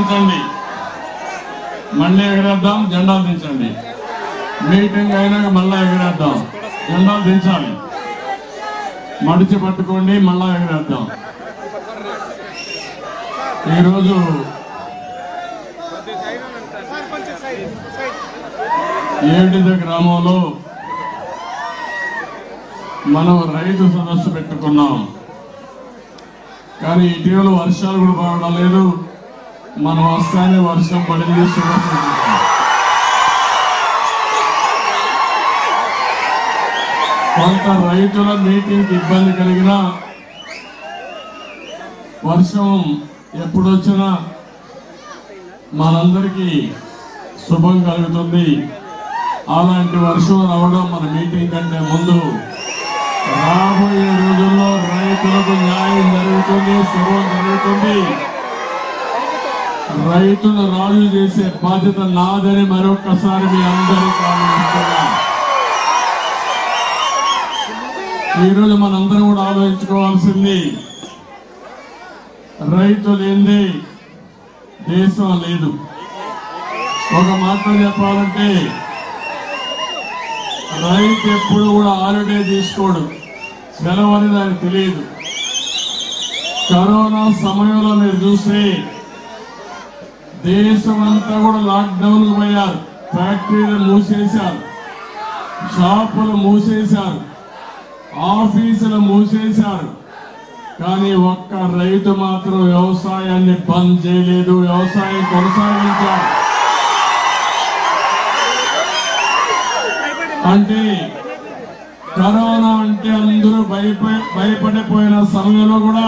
దించండి మళ్ళీ ఎగరేద్దాం జెండాలు దించండి మీటింగ్ అయినాక మళ్ళా ఎగరేద్దాం జెండాలు దించాలి మడిచి పట్టుకోండి మళ్ళా ఎగరేద్దాం ఈరోజు ఏడిద గ్రామంలో మనం రైతు సదస్సు పెట్టుకున్నాం కానీ ఇటీవల వర్షాలు కూడా పడడం లేదు మనం వస్తానే వర్షం పడింది శుభ్రం కొంత రైతుల మీటింగ్ ఇబ్బంది కలిగినా వర్షం ఎప్పుడొచ్చినా మనందరికీ శుభం కలుగుతుంది అలాంటి వర్షం రావడం మన మీటింగ్ కంటే ముందు రాబోయే రోజుల్లో రైతులకు న్యాయం జరుగుతుంది శుభం జరుగుతుంది రైతును రాజు చేసే బాధ్యత నాదని మరొక్కసారి మీ అందరికీ ఆలోచిస్తున్నా ఈరోజు మనందరం కూడా ఆలోచించుకోవాల్సింది రైతు లేనిది దేశం లేదు ఒక మాట చెప్పాలంటే రైతు ఎప్పుడు కూడా హాలిడే తీసుకోడు సెలవు అనేది ఆయనకు తెలియదు కరోనా సమయంలో మీరు చూస్తే దేశం అంతా కూడా లాక్డౌన్ పోయారు ఫ్యాక్టరీలు మూసేశారు షాపులు మూసేశారు ఆఫీసులు మూసేశారు కానీ ఒక్క రైతు మాత్రం వ్యవసాయాన్ని బంద్ చేయలేదు వ్యవసాయం కొనసాగించారు అంటే కరోనా అంటే అందరూ భయప భయపడిపోయిన సమయంలో కూడా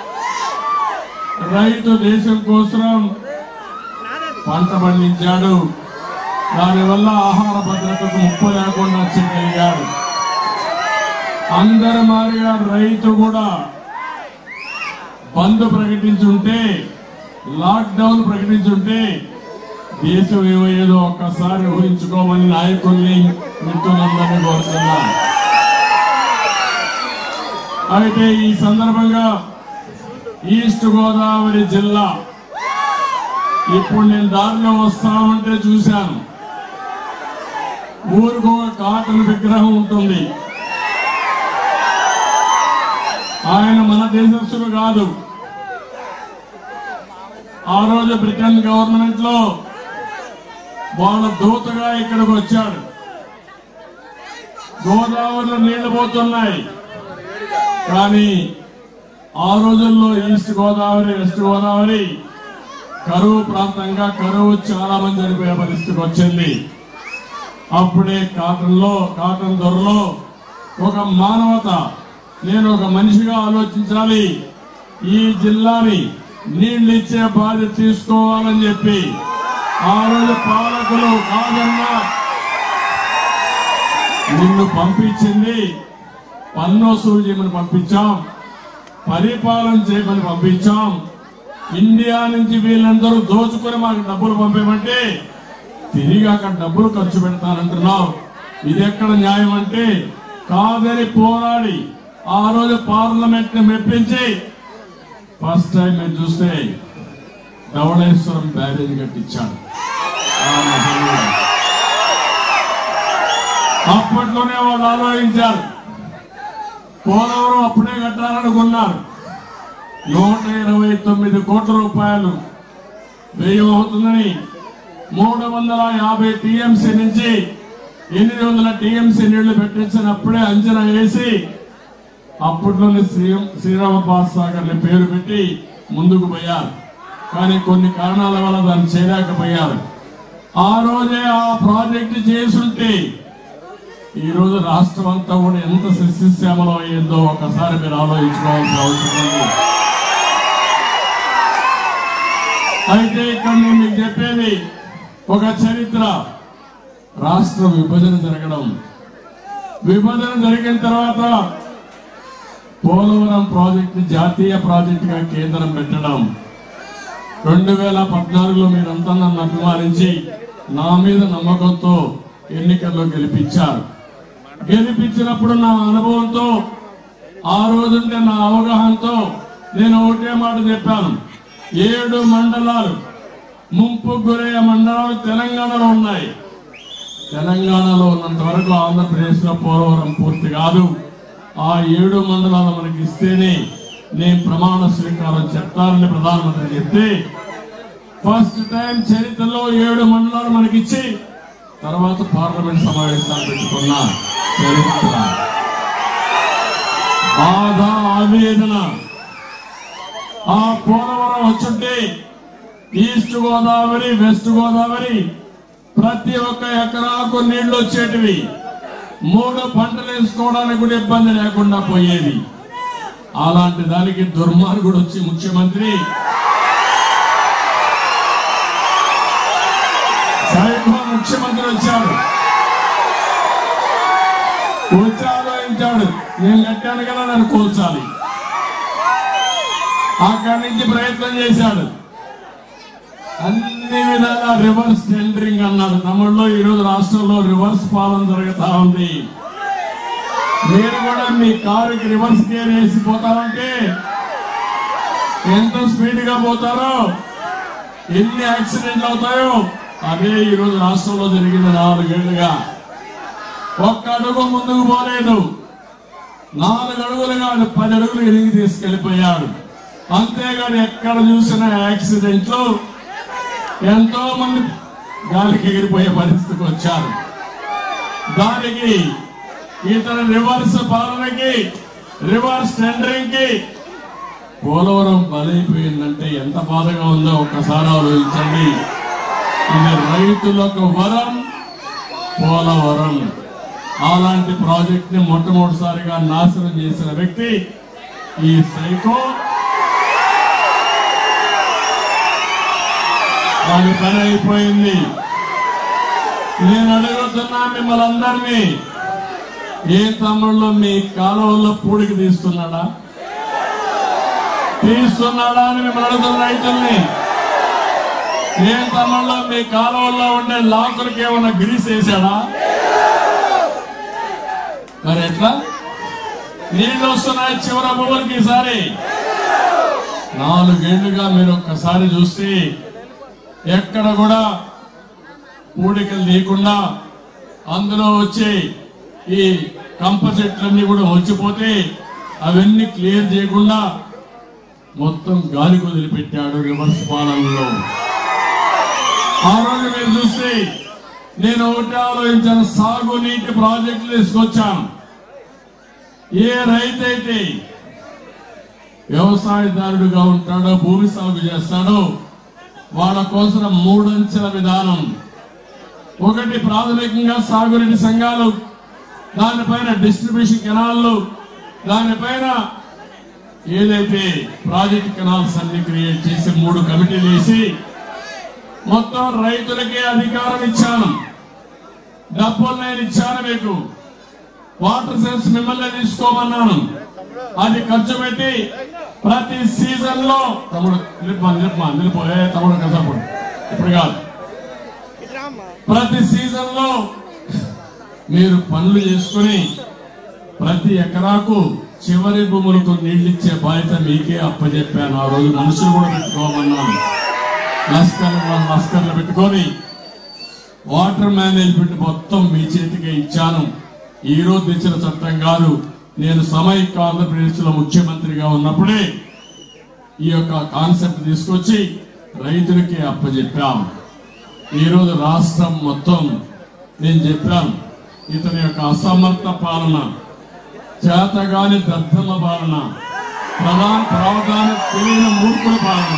రైతు దేశం కోసం పంట పండించాడు దానివల్ల ఆహార భద్రతకు ముప్పు లేకుండా చేయగలిగాడు అందరి మారిగా రైతు కూడా బంద్ ప్రకటించుంటే లాక్డౌన్ ప్రకటించుంటే దేశం ఏమయ్యేదో ఒక్కసారి ఊహించుకోమని నాయకుల్ని మిత్రులందరినీ కోరుతున్నా అయితే ఈ సందర్భంగా ఈస్ట్ గోదావరి జిల్లా ఇప్పుడు నేను దారిలో వస్తా ఉంటే చూశాను ఊరికి ఒక కాటన్ విగ్రహం ఉంటుంది ఆయన మన దేశస్తుడు కాదు ఆ రోజు బ్రిటన్ గవర్నమెంట్ లో వాళ్ళ దూతగా ఇక్కడికి వచ్చాడు గోదావరిలో నీళ్లు పోతున్నాయి కానీ ఆ రోజుల్లో ఈస్ట్ గోదావరి వెస్ట్ గోదావరి కరువు ప్రాంతంగా కరువు చాలా మంది చనిపోయే పరిస్థితికి వచ్చింది అప్పుడే కాటన్ లో కాటన్ దొరలో ఒక మానవత నేను ఒక మనిషిగా ఆలోచించాలి ఈ జిల్లాని నీళ్లు ఇచ్చే బాధ్యత తీసుకోవాలని చెప్పి ఆ రోజు పాలకులు కాదన్నా నిన్ను పంపించింది పన్ను వసూలు చేయమని పంపించాం పరిపాలన చేయమని పంపించాం ఇండియా నుంచి వీళ్ళందరూ దోచుకొని మాకు డబ్బులు పంపేమంటే తిరిగి అక్కడ డబ్బులు ఖర్చు పెడతానంటున్నావు ఇది ఎక్కడ న్యాయం అంటే కాదని పోరాడి ఆ రోజు పార్లమెంట్ ని మెప్పించి ఫస్ట్ టైం మీరు చూస్తే ధవళేశ్వరం బ్యారేజ్ కట్టించాడు ఆ మహనీయుడు. అప్పట్లోనే వాళ్ళు ఆలోచించారు పోలవరం అప్పుడే కట్టాలనుకున్నారు నూట ఇరవై తొమ్మిది కోట్ల రూపాయలు వ్యయం అవుతుందని మూడు వందల యాభై టీఎంసీ నుంచి ఎనిమిది వందల టీఎంసీ నీళ్లు పెట్టించినప్పుడే అంచనా వేసి అప్పట్లోనే శ్రీ శ్రీరామ పాస్ సాగర్ ని పేరు పెట్టి ముందుకు పోయారు కానీ కొన్ని కారణాల వల్ల దాన్ని చేయలేకపోయారు ఆ రోజే ఆ ప్రాజెక్టు చేసుంటే ఈ రోజు రాష్ట్రం అంతా కూడా ఎంత శిశిశ్యామలో అయ్యిందో ఒకసారి మీరు ఆలోచించుకోవాల్సిన అవసరం ఉంది అయితే ఇక్కడ నేను మీకు చెప్పేది ఒక చరిత్ర రాష్ట్ర విభజన జరగడం విభజన జరిగిన తర్వాత పోలవరం ప్రాజెక్టు జాతీయ ప్రాజెక్టుగా కేంద్రం పెట్టడం రెండు వేల పద్నాలుగులో మీరంతా నన్ను అభిమానించి నా మీద నమ్మకంతో ఎన్నికల్లో గెలిపించారు గెలిపించినప్పుడు నా అనుభవంతో ఆ రోజుంటే నా అవగాహనతో నేను ఒకటే మాట చెప్పాను ఏడు మండలాలు ముంపు గురయ్యే మండలాలు తెలంగాణలో ఉన్నాయి తెలంగాణలో ఉన్నంత వరకు ఆంధ్రప్రదేశ్ లో పోలవరం పూర్తి కాదు ఆ ఏడు మండలాలు మనకి ఇస్తేనే నేను ప్రమాణ స్వీకారం చెప్తానని ప్రధానమంత్రి చెప్తే ఫస్ట్ టైం చరిత్రలో ఏడు మండలాలు మనకిచ్చి తర్వాత పార్లమెంట్ సమావేశాలు పెట్టుకున్న చరిత్ర బాధ ఆవేదన ఆ పోలవరం వచ్చుంటే ఈస్ట్ గోదావరి వెస్ట్ గోదావరి ప్రతి ఒక్క ఎకరాకు నీళ్లు వచ్చేటివి మూడు పంటలు వేసుకోవడానికి కూడా ఇబ్బంది లేకుండా పోయేది అలాంటి దానికి దుర్మార్గుడు వచ్చి ముఖ్యమంత్రి సైకో ముఖ్యమంత్రి వచ్చాడు వచ్చి ఆలోచించాడు నేను కట్టాను కదా నన్ను కూల్చాలి అక్కడి నుంచి ప్రయత్నం చేశాడు అన్ని విధాలా రివర్స్ టెండరింగ్ అన్నాడు తమిళలో ఈ రోజు రాష్ట్రంలో రివర్స్ పాలన జరుగుతా ఉంది మీరు కూడా మీ కారుకి రివర్స్ గేర్ వేసి పోతారంటే ఎంత స్పీడ్ గా పోతారో ఎన్ని యాక్సిడెంట్లు అవుతాయో అదే ఈ రోజు రాష్ట్రంలో జరిగింది నాలుగేళ్లుగా ఒక్క అడుగు ముందుకు పోలేదు నాలుగు అడుగులు కాదు పది అడుగులు ఎదిగి తీసుకెళ్లిపోయాడు అంతేగాని ఎక్కడ చూసిన యాక్సిడెంట్లు ఎంతో మంది గాలికి ఎగిరిపోయే పరిస్థితికి వచ్చారు దానికి ఇతర రివర్స్ పాలనకి రివర్స్ టెండరింగ్ కి పోలవరం బలైపోయిందంటే ఎంత బాధగా ఉందో ఒక్కసారి ఆలోచించండి ఇది రైతులకు వరం పోలవరం అలాంటి ప్రాజెక్ట్ ని మొట్టమొదటిసారిగా నాశనం చేసిన వ్యక్తి ఈ సైకో దాని పని అయిపోయింది నేను అడుగుతున్నా మిమ్మల్ని అందరినీ ఏ తమ్ముళ్ళు మీ కాలువల్లో పూడికి తీస్తున్నాడా తీస్తున్నాడా అని మిమ్మల్ని అడుగుతున్న రైతుల్ని ఏ తమ్ముళ్ళు మీ కాలువల్లో ఉండే లాకులకి ఏమైనా గ్రీస్ వేసాడా మరి ఎట్లా నీళ్ళు వస్తున్నాయి చివర భూములకి ఈసారి నాలుగేళ్లుగా మీరు ఒక్కసారి చూస్తే ఎక్కడ కూడా పూడికలు లేకుండా అందులో వచ్చే ఈ కంప చెట్లన్నీ కూడా వచ్చిపోతే అవన్నీ క్లియర్ చేయకుండా మొత్తం గాలికి వదిలిపెట్టాడు రివర్స్ పాలనలో ఆ రోజు మీరు చూస్తే నేను ఒకటి ఆలోచించాను సాగునీటి ప్రాజెక్టులు తీసుకొచ్చాను ఏ రైతు అయితే వ్యవసాయదారుడుగా ఉంటాడో భూమి సాగు చేస్తాడో వాళ్ళ కోసం మూడంచెల విధానం ఒకటి ప్రాథమికంగా సాగునీటి సంఘాలు దానిపైన డిస్ట్రిబ్యూషన్ కెనాల్లు దానిపైన ఏదైతే ప్రాజెక్ట్ కెనాల్స్ అన్ని క్రియేట్ చేసి మూడు కమిటీలు వేసి మొత్తం రైతులకే అధికారం ఇచ్చాను డబ్బులు నేను ఇచ్చాను మీకు వాటర్ సెన్స్ మిమ్మల్ని తీసుకోమన్నాను అది ఖర్చు పెట్టి ప్రతి సీజన్ లో తమ్ముడు నిలుపమా నిలుపమా నిలిపోయే తమ్ముడు కసప్పుడు ఇప్పుడు కాదు ప్రతి సీజన్ లో మీరు పనులు చేసుకుని ప్రతి ఎకరాకు చివరి భూములకు నీళ్లిచ్చే బాధ్యత మీకే అప్పచెప్పాను ఆ రోజు మనుషులు కూడా పెట్టుకోమన్నాను లస్కర్లు లస్కర్లు పెట్టుకొని వాటర్ మేనేజ్మెంట్ మొత్తం మీ చేతికి ఇచ్చాను ఈ రోజు తెచ్చిన చట్టం కాదు నేను సమైక్య ఆంధ్రప్రదేశ్ లో ముఖ్యమంత్రిగా ఉన్నప్పుడే ఈ యొక్క కాన్సెప్ట్ తీసుకొచ్చి రైతులకి అప్పచెప్పాం ఈ రోజు రాష్ట్రం మొత్తం నేను చెప్పాను ఇతని యొక్క అసమర్థ పాలన చేతగాని దద్దమ్మ పాలన ప్రధాన ప్రావధాన తెలియని మూర్ఖుల పాలన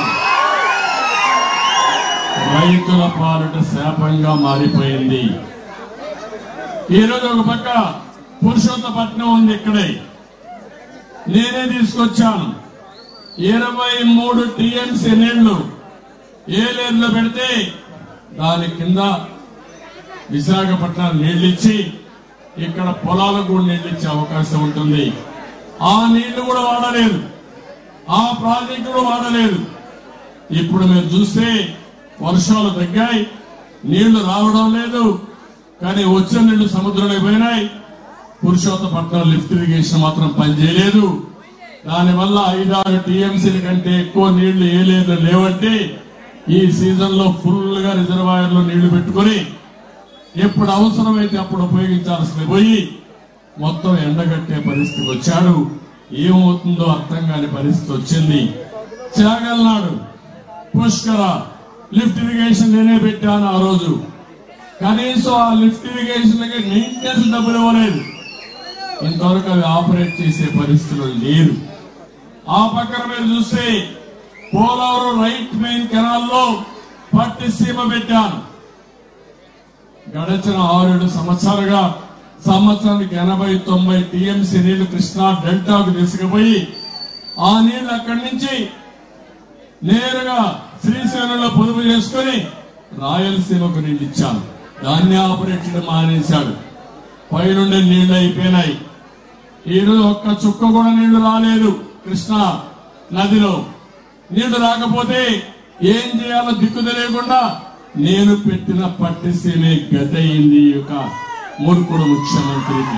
రైతుల పాలన శాపంగా మారిపోయింది ఈ రోజు ఒక పక్క పురుషోత్తపట్నం ఉంది ఇక్కడే నేనే తీసుకొచ్చాను ఇరవై మూడు టీఎంసీ నీళ్లు ఏలేరులో పెడితే దాని కింద విశాఖపట్నం నీళ్ళిచ్చి ఇక్కడ పొలాలకు కూడా నీళ్ళు ఇచ్చే అవకాశం ఉంటుంది ఆ నీళ్లు కూడా వాడలేదు ఆ ప్రాజెక్టు కూడా వాడలేదు ఇప్పుడు మీరు చూస్తే వర్షాలు తగ్గాయి నీళ్లు రావడం లేదు కానీ వచ్చే నీళ్లు సముద్రంలో పోయినాయి పురుషోత్తపట్నం లిఫ్ట్ ఇరిగేషన్ మాత్రం పనిచేయలేదు దానివల్ల ఐదారు టీఎంసీల కంటే ఎక్కువ నీళ్లు ఏ లేదు లేవంటే ఈ సీజన్ లో ఫుల్ గా రిజర్వాయర్ లో నీళ్లు పెట్టుకొని ఎప్పుడు అవసరమైతే అప్పుడు ఉపయోగించాల్సింది పోయి మొత్తం ఎండగట్టే పరిస్థితి వచ్చాడు ఏమవుతుందో అర్థం కాని పరిస్థితి వచ్చింది చాగల్నాడు పుష్కర లిఫ్ట్ ఇరిగేషన్ నేనే పెట్టాను ఆ రోజు కనీసం ఆ లిఫ్ట్ ఇరిగేషన్ మెయింటెనెన్స్ డబ్బులు ఇవ్వలేదు ఇంతవరకు అవి ఆపరేట్ చేసే పరిస్థితులు లేరు ఆ పక్కన మీరు చూస్తే పోలవరం రైట్ మెయిన్ కెనాల్లో పట్టి సీమ పెట్టాను గడిచిన ఆరేడు సంవత్సరాలుగా సంవత్సరానికి ఎనభై తొంభై టీఎంసీ నీళ్లు కృష్ణా డెల్టాకు తీసుకుపోయి ఆ నీళ్లు అక్కడి నుంచి నేరుగా శ్రీశైలంలో పొదుపు చేసుకుని రాయలసీమకు నీళ్ళు ఇచ్చాను దాన్ని ఆపరేట్ చేయడం మానేశాడు పైనుండి నీళ్లు అయిపోయినాయి ఈరోజు ఒక్క చుక్క కూడా నీళ్లు రాలేదు కృష్ణా నదిలో నీళ్లు రాకపోతే ఏం చేయాలో దిక్కు తెలియకుండా నేను పెట్టిన పట్టిసీమే గతయింది ఈ యొక్క మూర్ఖుడు ముఖ్యమంత్రికి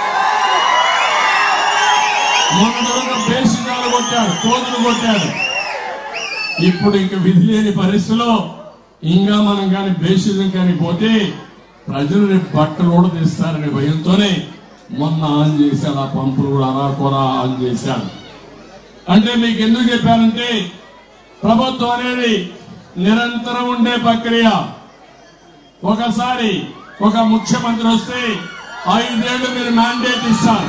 మొన్న బేసిజాలు కొట్టాడు కోతులు కొట్టాడు ఇప్పుడు ఇంక విధి లేని పరిస్థితిలో ఇంకా మనం కానీ బేసిజం కానీ పోతే ప్రజలు రేపు బట్టలు కూడా తీస్తారనే భయంతోనే మొన్న ఆన్ చేశాడు ఆ పంపులు కూడా అరాకొరా ఆన్ చేశాడు అంటే మీకు ఎందుకు చెప్పానంటే ప్రభుత్వం అనేది నిరంతరం ఉండే ప్రక్రియ ఒకసారి ఒక ముఖ్యమంత్రి వస్తే ఐదేళ్లు మీరు మ్యాండేట్ ఇస్తారు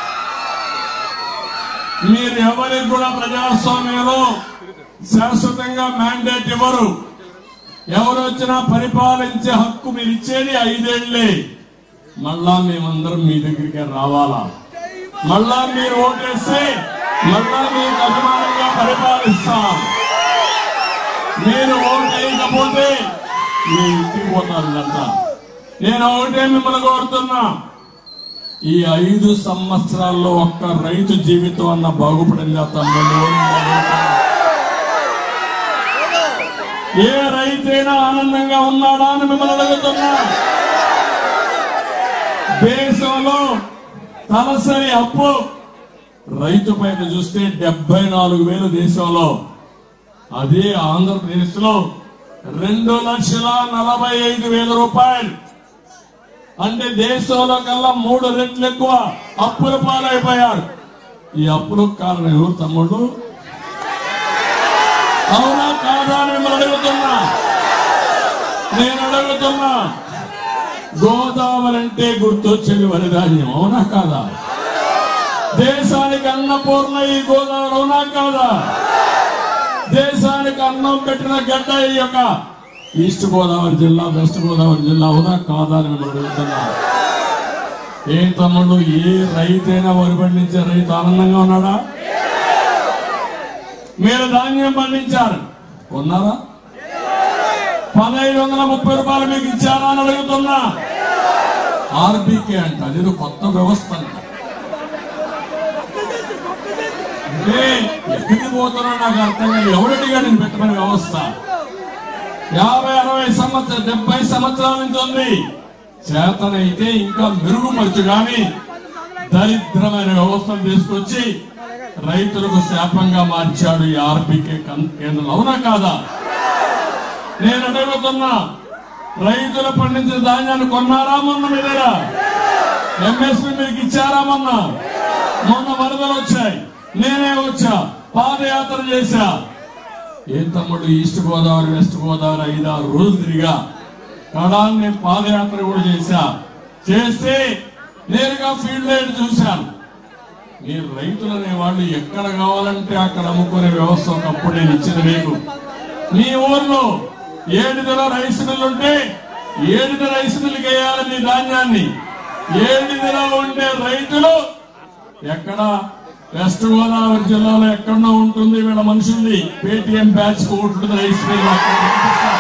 మీరు ఎవరికి కూడా ప్రజాస్వామ్యంలో శాశ్వతంగా మ్యాండేట్ ఇవ్వరు ఎవరు వచ్చినా పరిపాలించే హక్కు మీరు ఇచ్చేది ఐదేళ్లే మళ్ళా మేమందరం మీ దగ్గరికి రావాలా మళ్ళా మీరు ఓటేస్తే మళ్ళా మీకు అభిమానంగా పరిపాలిస్తాం మీరు ఓటు వేయకపోతే మీ ఇంటికి పోతారు వీళ్ళంతా నేను ఒకటే మిమ్మల్ని కోరుతున్నా ఈ ఐదు సంవత్సరాల్లో ఒక్క రైతు జీవితం అన్న బాగుపడిందా తమ్ముడు ఏ రైతైనా ఆనందంగా ఉన్నాడా అని మిమ్మల్ని అడుగుతున్నా దేశంలో తలసరి అప్పు రైతు పైన చూస్తే డెబ్బై నాలుగు వేలు దేశంలో అదే ఆంధ్రప్రదేశ్ లో రెండు లక్షల నలభై ఐదు వేల రూపాయలు అంటే దేశంలో కల్లా మూడు రెట్లు ఎక్కువ అప్పుల పాలైపోయారు ఈ అప్పులకు కారణం ఎవరు తమ్ముడు అవునా కాదా అని మిమ్మల్ని అడుగుతున్నా నేను అడుగుతున్నా గోదావరి అంటే గుర్తొచ్చేది వరిధాన్యం అవునా కాదా దేశానికి అన్నపూర్ణ ఈ గోదావరి అవునా కాదా దేశానికి అన్నం పెట్టిన గడ్డ ఈ యొక్క ఈస్ట్ గోదావరి జిల్లా వెస్ట్ గోదావరి జిల్లా అవునా కాదా అని మిమ్మల్ని అడుగుతున్నా ఏం తమ్ముళ్ళు ఏ రైతైనా వరి పండించే రైతు ఆనందంగా ఉన్నాడా మీరు ధాన్యం పండించారు ఉన్నారా పదహైదు వందల ముప్పై రూపాయలు మీకు ఇచ్చారా అని అడుగుతున్నా ఆర్బీకే అంట అదేదో కొత్త వ్యవస్థ అంట అంటే ఎక్కడికి పోతున్నా నాకు అర్థం కాదు ఎవడడిగా నేను పెట్టమని వ్యవస్థ యాభై అరవై సంవత్సరం డెబ్బై సంవత్సరాల నుంచి ఉంది చేతనైతే ఇంకా మెరుగుపరచు కానీ దరిద్రమైన వ్యవస్థను తీసుకొచ్చి రైతులకు శాపంగా మార్చాడు ఈ ఆర్బీకే కం- కేంద్రం అవునా కాదా నేను అడుగుతున్నా రైతులు పండించిన ధాన్యాన్ని కొన్నారా మొన్న మీ దగ్గర ఎంఎస్పీ మీకు ఇచ్చారా మొన్న మొన్న వరదలు వచ్చాయి నేనే వచ్చా పాదయాత్ర చేశా ఏం తమ్ముడు ఈస్ట్ గోదావరి వెస్ట్ గోదావరి ఐదారు రోజులు తిరిగా కడాన్ని నేను పాదయాత్ర కూడా చేశా చేస్తే నేరుగా ఫీల్డ్ లైట్ చూశాను మీరు రైతులు అనే వాళ్ళు ఎక్కడ కావాలంటే అక్కడ అమ్ముకునే వ్యవస్థ ఒకప్పుడు నేను ఇచ్చింది మీకు మీ ఊర్లో ఏడుదల రైస్ మిల్లు ఉంటే ఏడుదల రైస్ మిల్లుకి వేయాలి మీ ధాన్యాన్ని ఏడుదల ఉండే రైతులు ఎక్కడ వెస్ట్ గోదావరి జిల్లాలో ఎక్కడో ఉంటుంది వీళ్ళ మనుషుల్ని పేటిఎం బ్యాచ్ ఉంటుంది రైస్ మిల్ అక్కడ పంపిస్తారు.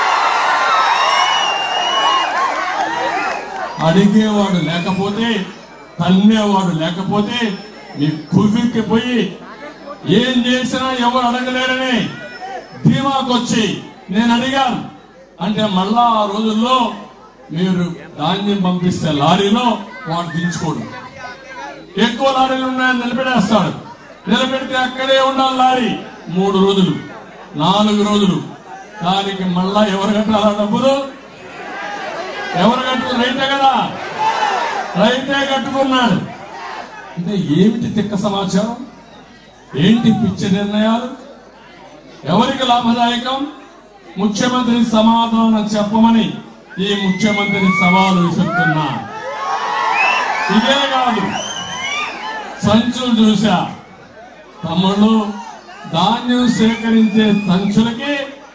అడిగేవాడు లేకపోతే తన్నేవాడు లేకపోతే మీ కువ్వికి పోయి ఏం చేసినా ఎవరు అడగలేరని ధీమాకొచ్చి నేను అడిగాను అంటే మళ్ళా ఆ రోజుల్లో మీరు ధాన్యం పంపిస్తే లారీలో వాడు దించుకోడు ఎక్కువ లారీలు ఉన్నాయని నిలబెడేస్తాడు నిలబెడితే అక్కడే ఉండాలి లారీ మూడు రోజులు నాలుగు రోజులు దానికి మళ్ళా ఎవరు కట్టాలా డబ్బులు ఎవరు కట్టాలి రైతే కదా రైతే కట్టుకున్నాడు అంటే ఏమిటి తిక్క సమాచారం ఏంటి పిచ్చి నిర్ణయాలు ఎవరికి లాభదాయకం ముఖ్యమంత్రి సమాధానం చెప్పమని ఈ ముఖ్యమంత్రి సవాలు విసురుతున్నా ఇదే కాదు సంచులు చూసా తమ్ముళ్ళు ధాన్యం సేకరించే సంచులకి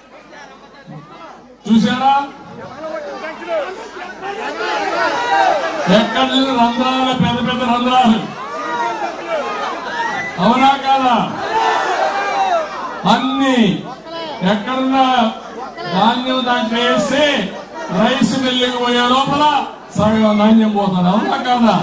చూసారా ఎక్కడ చూసిన రంధ్రాలు పెద్ద పెద్ద రంధ్రాలు అవునా కాదా అన్ని ఎక్కడున్నా ధాన్యం దాంట్లో వేస్తే రైస్ మిల్లుకి పోయే లోపల సగం ధాన్యం పోతుంది అవునా కాదా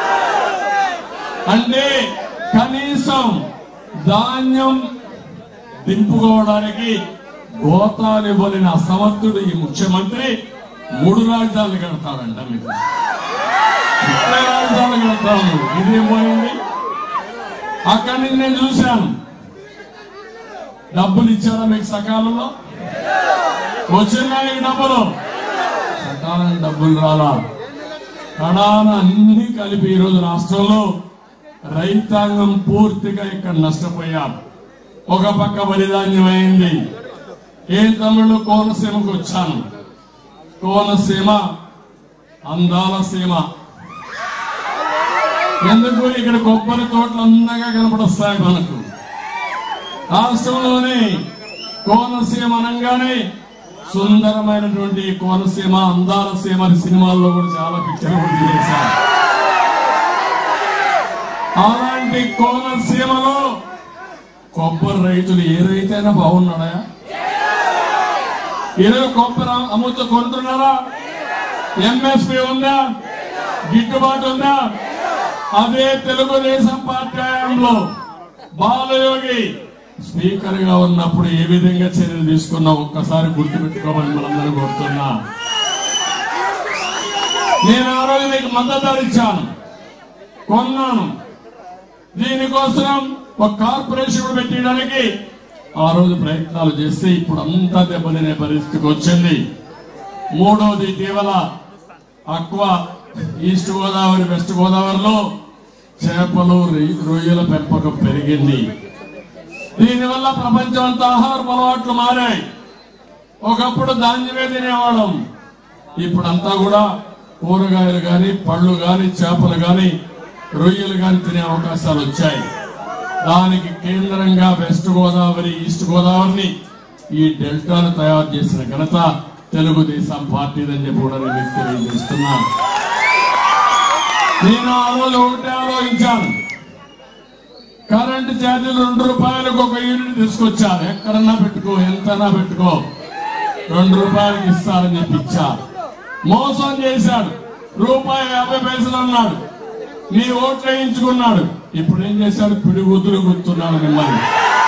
అంటే కనీసం ధాన్యం దింపుకోవడానికి గోతాలు ఇవ్వలేని అసమర్థుడు ఈ ముఖ్యమంత్రి మూడు రాజధానులు కడతాడంట మీకు ముప్పై రాజధానులు కడతాను ఇదేం పోయింది అక్కడి నుంచి నేను చూశాను డబ్బులు ఇచ్చారా మీకు సకాలంలో వచ్చినాయి డబ్బులు సకాలం డబ్బులు రాలా కడాన అన్ని కలిపి ఈరోజు రాష్ట్రంలో రైతాంగం పూర్తిగా ఇక్కడ నష్టపోయారు ఒక పక్క బలిదాన్యం అయింది ఏ తమిళ కోనసీమకు వచ్చాను కోనసీమ అందాల సీమ ఎందుకు ఇక్కడ కొబ్బరి తోటలు అందంగా కనపడొస్తాయి మనకు రాష్ట్రంలోనే కోనసీమ అనగానే సుందరమైనటువంటి కోనసీమ అందాల సీమ అని సినిమాల్లో కూడా చాలా పిక్చర్ కూడా చేశారు అలాంటి కోనసీమలో కొబ్బరి రైతులు ఏ రైతైనా బాగున్నాడా ఈరోజు కొబ్బరి అమ్ముతూ కొంటున్నారా ఎంఎస్పి ఉందా గిట్టుబాటు ఉందా అదే తెలుగుదేశం పార్టీ హయాంలో బాలయోగి స్పీకర్ గా ఉన్నప్పుడు ఏ విధంగా చర్యలు తీసుకున్నా ఒక్కసారి గుర్తుపెట్టుకోమని మనందరూ కోరుతున్నా నేను ఆ రోజు మీకు మద్దతు ధర ఇచ్చాను కొన్నాను దీనికోసం ఒక కార్పొరేషన్ పెట్టడానికి ఆ రోజు ప్రయత్నాలు చేస్తే ఇప్పుడు అంతా దెబ్బతినే పరిస్థితికి వచ్చింది మూడవది ఇటీవల అక్వా ఈస్ట్ గోదావరి వెస్ట్ గోదావరిలో చేపలు రొయ్య- రొయ్యల పెంపకం పెరిగింది దీనివల్ల ప్రపంచం అంతా ఆహార అలవాట్లు మారాయి ఒకప్పుడు ధాన్యమే తినేవాళ్ళం ఇప్పుడంతా కూడా కూరగాయలు గాని పళ్ళు గాని చేపలు గాని రొయ్యలు గాని తినే అవకాశాలు వచ్చాయి దానికి కేంద్రంగా వెస్ట్ గోదావరి ఈస్ట్ గోదావరిని ఈ డెల్టాను తయారు చేసిన ఘనత తెలుగుదేశం పార్టీదని చెప్పి కూడా నేను మీకు తెలియజేస్తున్నాను నేను ఆ రోజు ఒకటే ఆలోచించాను కరెంటు ఛార్జీలు రెండు రూపాయలకు ఒక యూనిట్ తీసుకొచ్చారు ఎక్కడన్నా పెట్టుకో ఎంతనా పెట్టుకో రెండు రూపాయలకి ఇస్తారని చెప్పి ఇచ్చారు మోసం చేశాడు రూపాయి యాభై పైసలు అన్నాడు నీ ఓట్లు వేయించుకున్నాడు ఇప్పుడు ఏం చేశాడు పిడిగుద్దులు గుర్తున్నాడు మిమ్మల్ని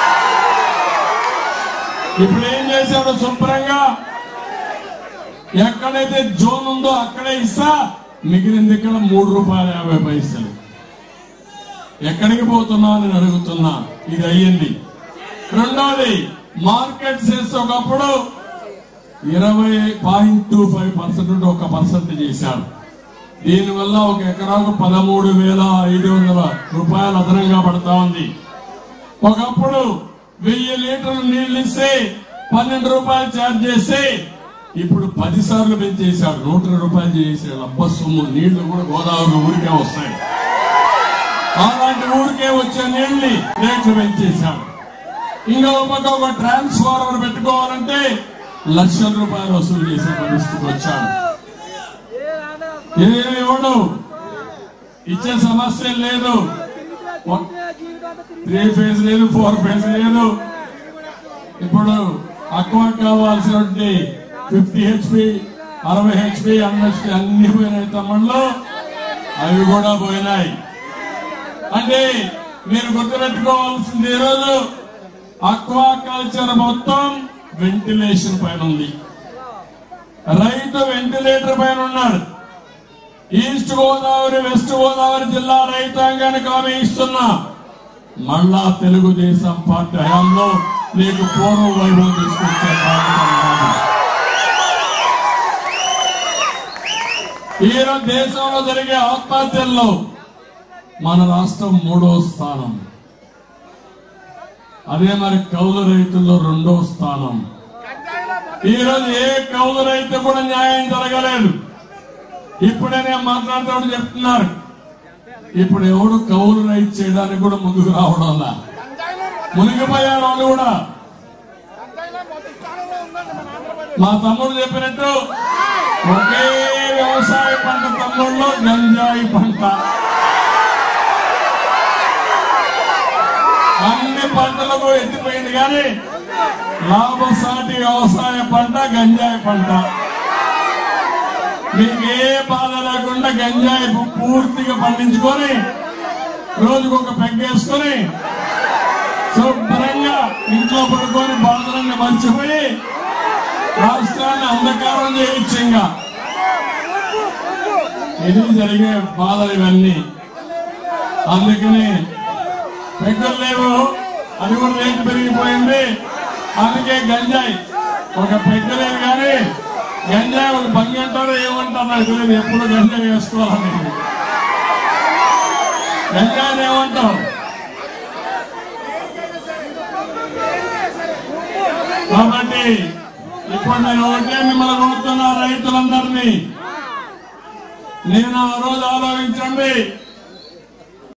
ఇప్పుడు ఏం చేశాడు శుభ్రంగా ఎక్కడైతే జోన్ ఉందో అక్కడే ఇస్తా మిగిలింది ఇక్కడ మూడు రూపాయల యాభై పైసలు ఎక్కడికి పోతున్నావు అని నేను అడుగుతున్నా ఇది అయ్యింది రెండోది మార్కెట్ సెస్ ఒకప్పుడు ఇరవై పాయింట్ టూ ఫైవ్ పర్సెంట్ ఒక పర్సెంట్ చేశారు దీనివల్ల ఒక ఎకరాకు పదమూడు వేల ఐదు వందల రూపాయలు అదనంగా పడతా ఉంది ఒకప్పుడు వెయ్యి లీటర్లు నీళ్లు ఇస్తే పన్నెండు రూపాయలు ఛార్జ్ చేస్తే ఇప్పుడు పది సార్లు పెంచేశాడు నూట ఇరవై రూపాయలు చేసాడు అబ్బ సొమ్ము నీళ్లు కూడా గోదావరి ఊరికే వస్తాయి అలాంటి ఊరికే వచ్చే నీళ్ళని రేట్లు పెంచేశాడు ఇంకా ఒక పక్క ఒక ట్రాన్స్ఫార్మర్ పెట్టుకోవాలంటే లక్షల రూపాయలు వసూలు చేసే పరిస్థితికి వచ్చాడు ఏమీ ఇవ్వడు ఇచ్చే సమస్య లేదు త్రీ ఫేజ్ లేదు ఫోర్ ఫేజ్ లేదు ఇప్పుడు అక్వా కావాల్సినటువంటి ఫిఫ్టీ హెచ్పి అరవై హెచ్పి హెచ్పి అన్ని పోయినాయి తమ్ముళ్ళు అవి కూడా పోయినాయి అంటే మీరు గుర్తుపెట్టుకోవాల్సింది ఈరోజు అక్వా కల్చర్ మొత్తం వెంటిలేషన్ పైన ఉంది రైతు వెంటిలేటర్ పైన ఉన్నాడు ఈస్ట్ గోదావరి వెస్ట్ గోదావరి జిల్లా రైతాంగానికి హామీ ఇస్తున్నా మళ్ళా తెలుగుదేశం పార్టీ హయాంలో నీకు పూర్వ వైభవం తీసుకొచ్చే బాధ్యత నాది. ఈరోజు దేశంలో జరిగే ఆత్మహత్యల్లో మన రాష్ట్రం మూడో స్థానం అదే మరి కౌలు రైతుల్లో రెండో స్థానం ఈ రోజు ఏ కౌలు రైతు కూడా న్యాయం జరగలేదు ఇప్పుడే నేను మాట్లాడుతూ చెప్తున్నారు ఇప్పుడు ఎవడు కౌలు రైతు చేయడానికి కూడా ముందుకు రావడం మునిగిపోయారు వాళ్ళు కూడా మా తమ్ముడు చెప్పినట్టు ఒకే వ్యవసాయ పంట తమ్ముళ్ళు గంజాయి పంట అన్ని పంటలకు ఎత్తిపోయింది కానీ లాభసాటి వ్యవసాయ పంట గంజాయి పంట మీకు ఏ బాధ లేకుండా గంజాయి పు- పూర్తిగా పండించుకొని రోజుకొక పెగ్గేసుకొని శుభ్రంగా ఇంట్లో పడుకొని బాధలన్నీ మర్చిపోయి రాష్ట్రాన్ని అంధకారం చేయొచ్చు ఇంకా ఇది జరిగే బాధలు ఇవన్నీ అందుకని పెగ్గలు లేవు అది కూడా రేటు పెరిగిపోయింది అందుకే గంజాయి ఒక పెగ్గ లేదు కానీ గంజాయి ఒక బంగి అంటారో ఏమంటారు నాకు తెలియదు ఎప్పుడు గంజాయి వేసుకోవాలని గంజాయిని ఏమంటావు కాబట్టి ఇప్పుడు నేను ఒకటే మిమ్మల్ని కోరుతున్నా రైతులందరినీ నేను ఆ రోజు ఆలోచించండి